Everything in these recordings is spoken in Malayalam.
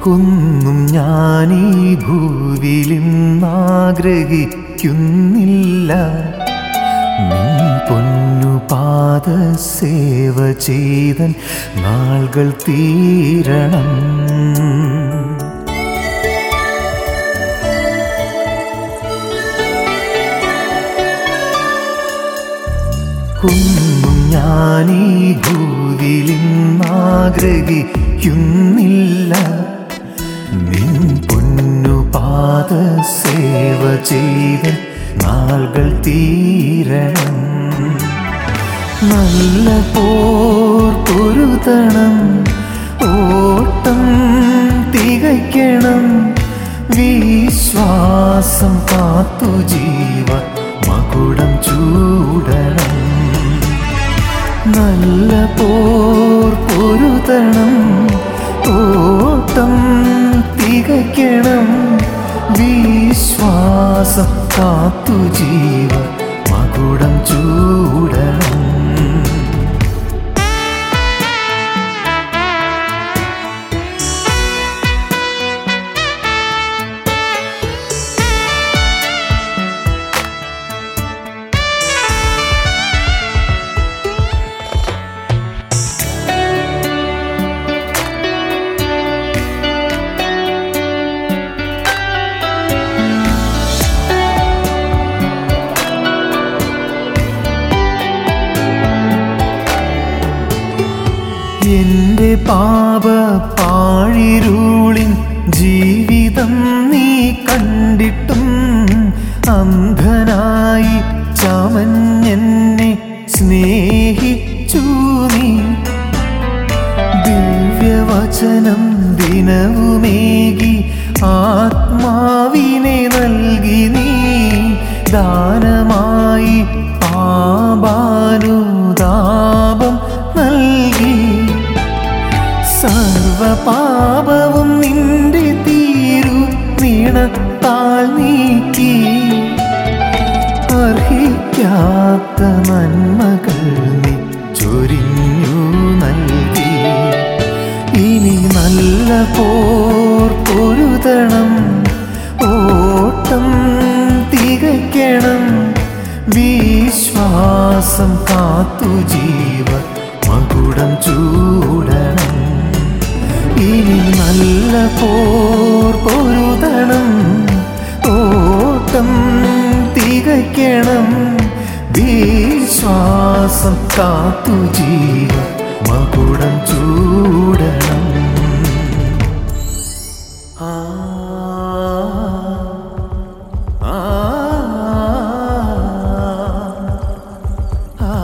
ഒന്നും ഞാനീ ഭൂവിലിന്നാഗ്രഹിക്കുന്നില്ല നിൻ പൊന്നു പാദ സേവ ചെയ്തൻ നാളുകൾ തീരണം ഒന്നും ഞാനീ ഭൂവിലിന്നാഗ്രഹിക്കുന്നില്ല നിൻ പൊന്നു പാദ സേവ ചെയ്ത നാളുകൾ തീരണം നല്ല പോർ പൊരുതണം ഓട്ടം തികയ്ക്കണം വിശ്വാസം കാത്തു ജീവ മകുടം ചൂടണം നല്ല പോർ പൊരുതണം ഓട്ടം തികയ്ക്കണം വിശ്വാസം കാത്തു ജീവ മകുടം ചൂടണം എന്റെ പാപ പാഴിരുളിൻ ജീവിതം നീ കണ്ടിട്ടും അന്ധനായി ചമഞ്ഞെന്നെ സ്നേഹിച്ചു നീ ദിവ്യവചനം ദിനവുമേകി ആത്മാവിനെ നൽകി നീ ദാനമായി പാപാനുതാപം നൽകി സർവപാപവും നിന്റെ തീരു നീണത്താൽ നീക്കി അർഹിക്കാത്ത നന്മകൾ നീ ചൊരിഞ്ഞു നൽകി ഇനി നല്ല പോർ പൊരുതണം ഓട്ടം തികയ്ക്കണം വിശ്വാസം കാത്തു ജീവ മകുടം ചൂടണം ഇനി നല്ല പോർ പൊരുതണം ഓട്ടം തികയ്ക്കണം വിശ്വാസം കാത്തു ജീവ മകുടം ചൂടണം ആ ആ ആ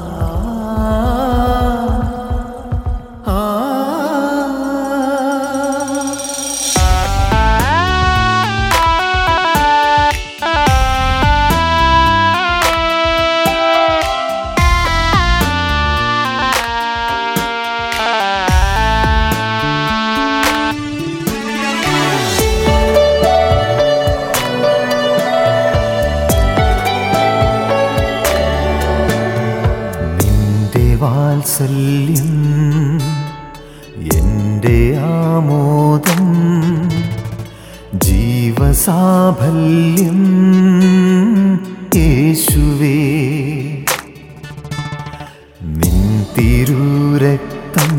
ആ നിന്റെ വാത്സല്യം എൻ്റെ ആമോദം ജീവസാഫല്യം യേശുവേ നിൻ തിരുരക്തം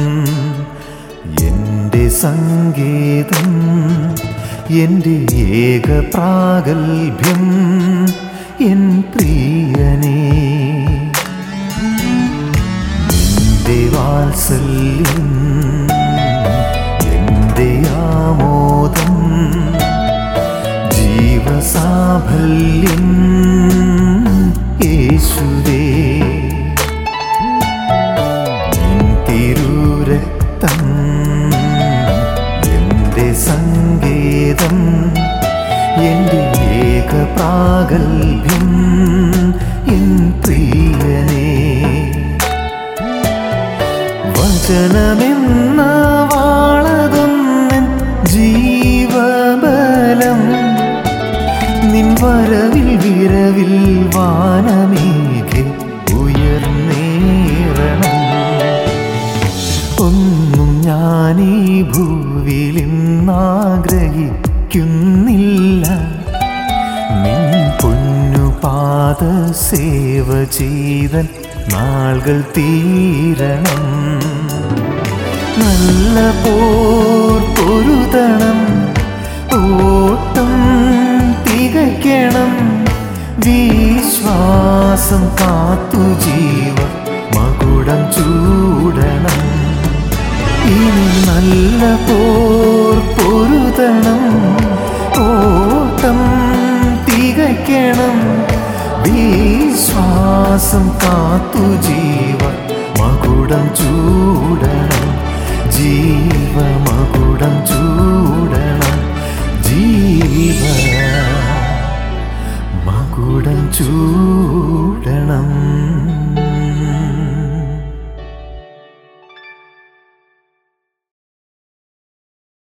എൻ്റെ സങ്കേതം എൻ്റെ ഏക പ്രാഗൽഭ്യം എൻ പ്രിയനേ നിന്റെ വാത്സല്യം എൻ്റെ ആമോദം ജീവസാഫല്യം യേശുവേ നിൻ തിരുരക്തം എൻ്റെ സങ്കേതം എൻ്റെ ഏക പ്രാഗൽഭ്യം എൻ പ്രിയനേ വചനമെന്ന വാളതൊന്നൻ ജീവബലം നിൻ വരവിൽ വിരവിൽ വാനമേഘെ ഉയർന്നേറണം ഒന്നും ഞാൻ ഈ ഭൂവിൽ ഇന്നാഗ്രഹിക്കുന്നില്ല നിൻ പൊന്നു പാദ സേവ ചെയ്ത നാളുകൾ തീരണം നല്ല പോർ പൊരുതണം ഓട്ടം തികയ്ക്കണം വിശ്വാസം കാത്തു ജീവ മകുടം ചൂടണം ഇനി നല്ല പോർ പൊരുതണം ഓട്ടം തികയ്ക്കണം വിശ്വാസം കാത്തു ജീവ മകുടം ചൂടണം ജീവ മകുടം ചൂടണം ജീവ മകുടം ചൂടണം